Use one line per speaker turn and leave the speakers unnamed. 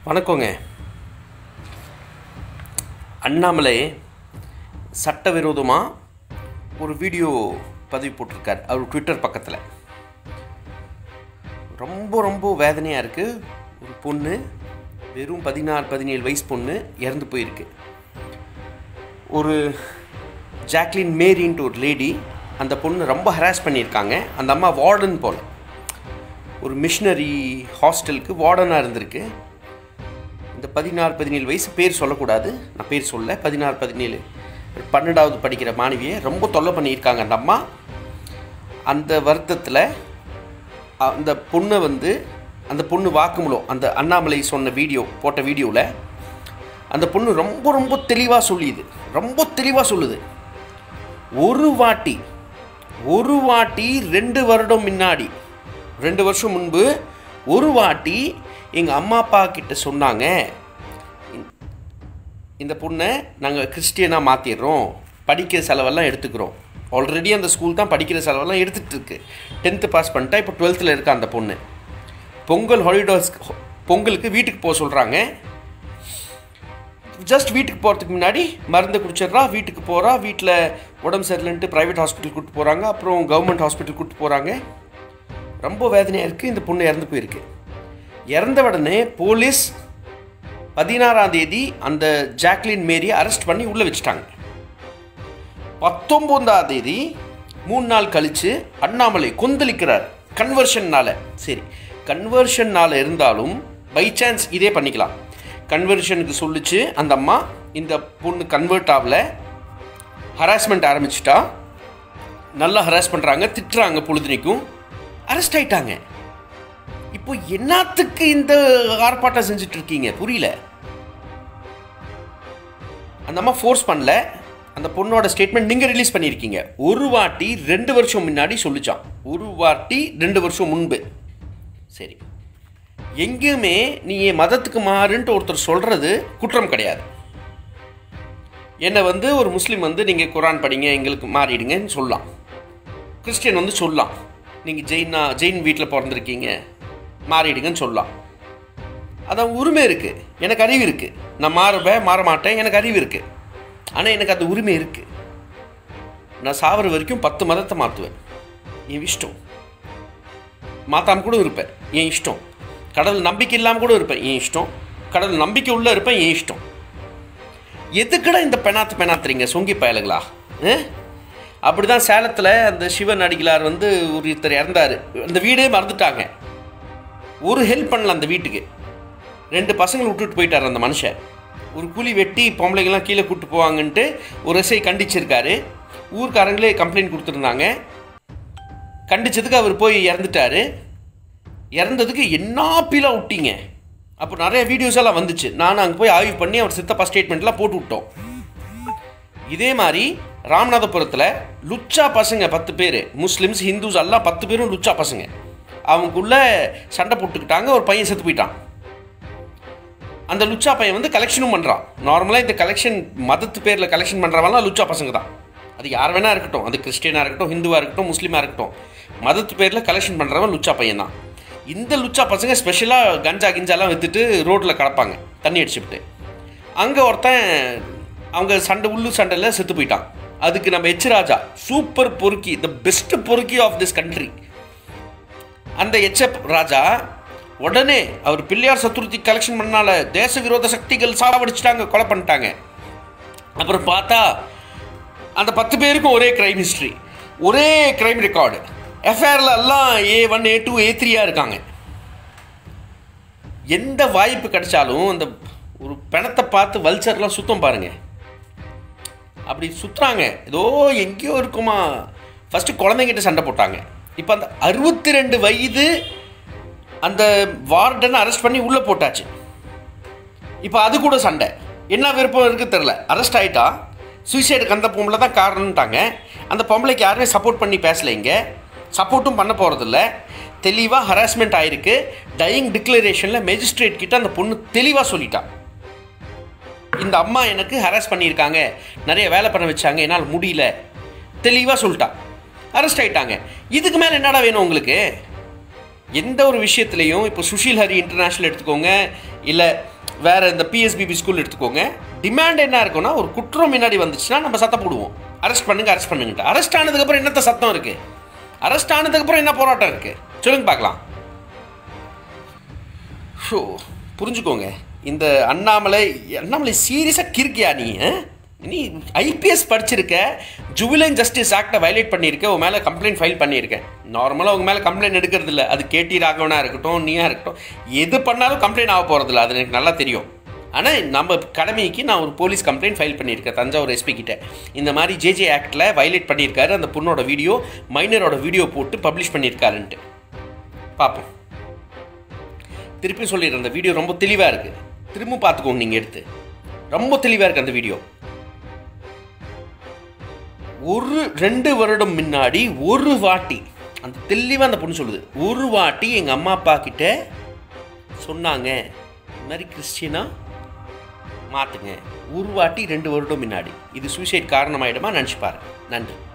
வணக்கங்க அண்ணாமலை சட்டவிரோதமாக ஒரு வீடியோ பதிவு போட்டிருக்கார் அவர் ட்விட்டர் பக்கத்தில் ரொம்ப ரொம்ப வேதனையாக இருக்குது ஒரு பொண்ணு வெறும் பதினாறு பதினேழு வயசு பொண்ணு இறந்து போயிருக்கு ஒரு ஜாக்லின் மேரின்ட்டு ஒரு லேடி அந்த பொண்ணு ரொம்ப ஹராஸ் பண்ணியிருக்காங்க அந்த அம்மா வார்டன் போல் ஒரு மிஷினரி ஹாஸ்டலுக்கு வார்டனாக இருந்திருக்கு இந்த பதினாறு பதினேழு வயசு பேர் சொல்லக்கூடாது நான் பேர் சொல்ல பதினாறு பதினேழு ஒரு பன்னெண்டாவது படிக்கிற மாணவியை ரொம்ப தொல்லை பண்ணியிருக்காங்க அந்த அம்மா அந்த வருத்தத்தில் அந்த பொண்ணை வந்து அந்த பொண்ணு வாக்குமூலம் அந்த அண்ணாமலை சொன்ன வீடியோ போட்ட வீடியோவில் அந்த பொண்ணு ரொம்ப ரொம்ப தெளிவாக சொல்லிது ரொம்ப தெளிவாக சொல்லுது ஒரு வாட்டி ஒரு வாட்டி ரெண்டு வருடம் முன்னாடி ரெண்டு வருஷம் முன்பு ஒரு வாட்டி எங்கள் அம்மா அப்பா கிட்ட சொன்னாங்க இந்த பொண்ணை நாங்கள் கிறிஸ்டியனாக மாற்றிடுறோம் படிக்கிற செலவெல்லாம் எடுத்துக்கிறோம் ஆல்ரெடி அந்த ஸ்கூல் தான் படிக்கிற செலவெல்லாம் எடுத்துகிட்டு இருக்கு டென்த்து பாஸ் பண்ணிட்டா இப்போ டுவெல்த்தில் இருக்கா அந்த பொண்ணு பொங்கல் ஹாலிடேஸ் பொங்கலுக்கு வீட்டுக்கு போக சொல்கிறாங்க ஜஸ்ட் வீட்டுக்கு போகிறதுக்கு முன்னாடி மருந்து குடிச்சிடுறா வீட்டுக்கு போகிறா வீட்டில் உடம்பு சரியில்லைன்ட்டு ப்ரைவேட் ஹாஸ்பிட்டல் கூப்பிட்டு போகிறாங்க அப்புறம் கவர்மெண்ட் ஹாஸ்பிட்டல் கூப்பிட்டு போகிறாங்க ரொம்ப வேதனையாக இருக்குது இந்த பொண்ணு இறந்து போயிருக்கு இறந்த உடனே போலீஸ் பதினாறாம் தேதி அந்த ஜாக்லின் மேரியை அரெஸ்ட் பண்ணி உள்ளே வச்சுட்டாங்க பத்தொம்போதாம் தேதி மூணு நாள் கழித்து அண்ணாமலை கொந்தளிக்கிறார் கன்வர்ஷன்னால சரி கன்வர்ஷன்னால இருந்தாலும் பை சான்ஸ் இதே பண்ணிக்கலாம் கன்வர்ஷனுக்கு சொல்லிச்சு அந்த அம்மா இந்த பொண்ணு கன்வெர்ட் ஆகல ஹராஸ்மெண்ட் ஆரம்பிச்சிட்டா நல்லா ஹராஸ் பண்ணுறாங்க திட்டுறாங்க பொழுதுனிக்கும் அரெஸ்ட் ஆயிட்டாங்க இப்போ என்னத்துக்கு இந்த ஆர்ப்பாட்டம் செஞ்சுட்டு இருக்கீங்க புரியல அந்த அம்மா ஃபோர்ஸ் பண்ணல அந்த பொண்ணோட ஸ்டேட்மெண்ட் நீங்கள் ரிலீஸ் பண்ணியிருக்கீங்க ஒரு வாட்டி ரெண்டு வருஷம் முன்னாடி சொல்லிச்சான் ஒரு வாட்டி ரெண்டு வருஷம் முன்பு சரி எங்கேயுமே நீ என் மதத்துக்கு மாறுன்ட்டு ஒருத்தர் சொல்கிறது குற்றம் கிடையாது என்னை வந்து ஒரு முஸ்லீம் வந்து நீங்கள் குரான் படிங்க எங்களுக்கு மாறிடுங்கன்னு சொல்லலாம் கிறிஸ்டியன் வந்து சொல்லலாம் நீங்கள் ஜெயினா ஜெயின் வீட்டில் பிறந்திருக்கீங்க மாறிடுங்கன்னு சொல்லலாம் அதான் உரிமை இருக்குது எனக்கு அறிவு இருக்குது நான் மாறுவேன் மாற மாட்டேன் எனக்கு அறிவு இருக்குது ஆனால் எனக்கு அந்த உரிமை இருக்குது நான் சாவர வரைக்கும் பத்து மதத்தை மாற்றுவேன் என் இஷ்டம் மாற்றாம கூட இருப்பேன் என் இஷ்டம் கடவுள் நம்பிக்கை இல்லாமல் கூட இருப்பேன் என் இஷ்டம் கடவுள் நம்பிக்கை உள்ளே இருப்பேன் என் இஷ்டம் எதுக்குடா இந்த பெணாத்து பெணாத்துறீங்க சொங்கி பயலுங்களா அப்படி தான் சேலத்தில் அந்த சிவன் அடிகளார் வந்து ஒருத்தர் இறந்தார் அந்த வீடே மறந்துட்டாங்க ஒரு ஹெல்ப் பண்ணல அந்த வீட்டுக்கு ரெண்டு பசங்களை விட்டுட்டு போயிட்டார் அந்த மனுஷன் ஒரு கூலி வெட்டி பொம்பளைங்கள்லாம் கீழே கூப்பிட்டு போவாங்கன்ட்டு ஒரு எஸ்ஐ கண்டிச்சிருக்காரு ஊர்க்காரங்களே கம்ப்ளைண்ட் கொடுத்துருந்தாங்க கண்டிச்சதுக்கு அவர் போய் இறந்துட்டாரு இறந்ததுக்கு என்ன பீலாக விட்டீங்க அப்போ நிறைய வீடியோஸ் எல்லாம் வந்துச்சு நானும் அங்கே போய் ஆய்வு பண்ணி அவர் சித்தப்பா ஸ்டேட்மெண்ட்லாம் போட்டு விட்டோம் இதே மாதிரி ராமநாதபுரத்தில் லுச்சா பசங்க பத்து பேர் முஸ்லிம்ஸ் ஹிந்துஸ் எல்லாம் பத்து பேரும் லுச்சா பசங்க அவங்களுக்குள்ள சண்டை போட்டுக்கிட்டாங்க ஒரு பையன் செத்து போயிட்டான் அந்த லுச்சா பையன் வந்து கலெக்ஷனும் பண்ணுறான் நார்மலாக இந்த கலெக்ஷன் மதத்து பேரில் கலெக்ஷன் பண்ணுறவங்களாம் லுச்சா பசங்க தான் அது யார் வேணா இருக்கட்டும் அது கிறிஸ்டியனாக இருக்கட்டும் ஹிந்துவாக இருக்கட்டும் முஸ்லீமாக இருக்கட்டும் மதத்து பேரில் கலெக்ஷன் பண்ணுறவன் லுச்சா பையன் தான் இந்த லுச்சா பசங்க ஸ்பெஷலாக கஞ்சா கிஞ்சாலாம் விற்றுட்டு ரோட்டில் கிடப்பாங்க தண்ணி அடிச்சுவிட்டு அங்கே ஒருத்தன் அவங்க சண்டை உள்ளு சண்டையில் செத்து போயிட்டான் அதுக்கு நம்ம எச் ராஜா சூப்பர் பொறுக்கி த பெஸ்ட் பொறுக்கி ஆஃப் திஸ் கண்ட்ரி அந்த எச்எப் ராஜா உடனே அவர் பிள்ளையார் சதுர்த்தி கலெக்ஷன் பண்ணால தேச விரோத சக்திகள் சாவடிச்சிட்டாங்க கொலை பண்ணிட்டாங்க அப்புறம் பார்த்தா அந்த பத்து பேருக்கும் ஒரே கிரைம் ஹிஸ்ட்ரி ஒரே கிரைம் ரெக்கார்டு எஃப்ஐஆரில் எல்லாம் ஏ ஒன் ஏ டூ ஏ த்ரீயாக இருக்காங்க எந்த வாய்ப்பு கிடைச்சாலும் அந்த ஒரு பிணத்தை பார்த்து வல்ச்சர்லாம் சுத்தம் பாருங்க அப்படி சுற்றுறாங்க ஏதோ எங்கேயோ இருக்குமா ஃபஸ்ட்டு குழந்தைங்கிட்ட சண்டை போட்டாங்க இப்போ அந்த அறுபத்தி ரெண்டு வயது அந்த வார்டனை அரெஸ்ட் பண்ணி உள்ளே போட்டாச்சு இப்போ அது கூட சண்டை என்ன விருப்பம் இருக்குது தெரில அரெஸ்ட் ஆகிட்டா சூசைடுக்கு அந்த பொம்பளை தான் காரணம்ட்டாங்க அந்த பொம்பளைக்கு யாருமே சப்போர்ட் பண்ணி பேசலை இங்கே சப்போர்ட்டும் பண்ண போகிறதில்ல தெளிவாக ஹராஸ்மெண்ட் ஆயிருக்கு டையிங் டிக்ளரேஷனில் மேஜிஸ்ட்ரேட் கிட்ட அந்த பொண்ணு தெளிவாக சொல்லிட்டா இந்த அம்மா எனக்கு ஹராஸ் பண்ணியிருக்காங்க நிறைய வேலை பண்ண வச்சாங்க என்னால் முடியல தெளிவாக சொல்லிட்டா அரெஸ்ட் ஆயிட்டாங்க இதுக்கு மேலே என்னடா வேணும் உங்களுக்கு எந்த ஒரு விஷயத்துலையும் இப்போ சுஷில் ஹரி இன்டர்நேஷ்னல் எடுத்துக்கோங்க இல்லை வேறு இந்த பிஎஸ்பிபி ஸ்கூல் எடுத்துக்கோங்க டிமாண்ட் என்ன இருக்கும்னா ஒரு குற்றம் முன்னாடி வந்துச்சுன்னா நம்ம சத்தம் போடுவோம் அரெஸ்ட் பண்ணுங்க அரெஸ்ட் பண்ணுங்கட்டு அரெஸ்ட் ஆனதுக்கப்புறம் என்னத்த சத்தம் இருக்குது அரெஸ்ட் ஆனதுக்கப்புறம் என்ன போராட்டம் இருக்குது சொல்லுங்க பார்க்கலாம் ஷோ புரிஞ்சுக்கோங்க இந்த அண்ணாமலை அண்ணாமலை சீரியஸாக கிறுக்கியா நீ ஆ? நீ ஐபிஎஸ் படிச்சிருக்க ஜுவிலைன் ஜஸ்டிஸ் ஆக்டை வயலேட் பண்ணியிருக்க உன் மேலே கம்ப்ளைண்ட் ஃபைல் பண்ணியிருக்கேன் நார்மலாக உங்க மேலே கம்ப்ளைண்ட் எடுக்கிறது இல்லை அது கேடி ராகவனா இருக்கட்டும் நீயா இருக்கட்டும் எது பண்ணாலும் கம்ப்ளைண்ட் ஆக போகிறதில்ல அது எனக்கு நல்லா தெரியும் ஆனால் நம்ம கடமைக்கு நான் ஒரு போலீஸ் கம்ப்ளைண்ட் ஃபைல் பண்ணியிருக்கேன் தஞ்சாவூர் எஸ்பி கிட்ட இந்த மாதிரி ஜேஜே ஆக்டில் வயலேட் பண்ணியிருக்காரு அந்த பொண்ணோட வீடியோ மைனரோட வீடியோ போட்டு பப்ளிஷ் பண்ணியிருக்காருன்ட்டு பார்ப்போம் திருப்பி சொல்லிடுறேன் அந்த வீடியோ ரொம்ப தெளிவாக இருக்குது திரும்ப பார்த்துக்கோங்க நீங்கள் எடுத்து ரொம்ப தெளிவாக இருக்குது அந்த வீடியோ ஒரு ரெண்டு வருடம் முன்னாடி ஒரு வாட்டி அந்த தெளிவாக அந்த பொண்ணு சொல்லுது ஒரு வாட்டி எங்கள் அம்மா அப்பா கிட்ட சொன்னாங்க இந்த மாதிரி கிறிஸ்டியனா மாற்றுங்க ஒரு வாட்டி ரெண்டு வருடம் முன்னாடி இது சூசைட் காரணமாயிடுமா நினச்சி பாருங்க நன்றி